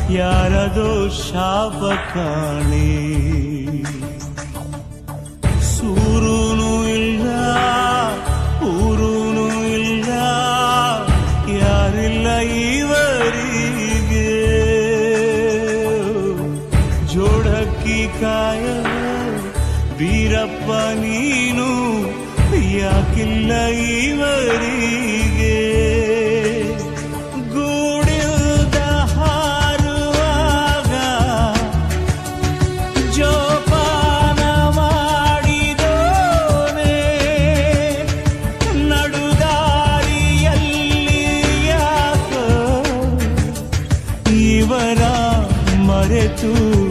ಯಾರದೋ ಶಾಪ ಕಾಣೆ ಸೂರುನು ಇಲ್ಲ ಊರುನು ಇಲ್ಲ ಯಾರಿಲ್ಲ ಇವರಿಗೆ ಜೋಡಕ್ಕಿ ಕಾಯ ವೀರಪ್ಪ ನೀನು ಯಾಕಿಲ್ಲ ಇವರಿಗೆ ಗೂಡಿಲ್ದ ಹಾರುವಾಗ ಜೋಪಾನ ಮಾಡಿದೋನೆ ನಡುದಾರಿಯಲ್ಲಿ ಯಾಕೋ ಇವರ ಮರೆತು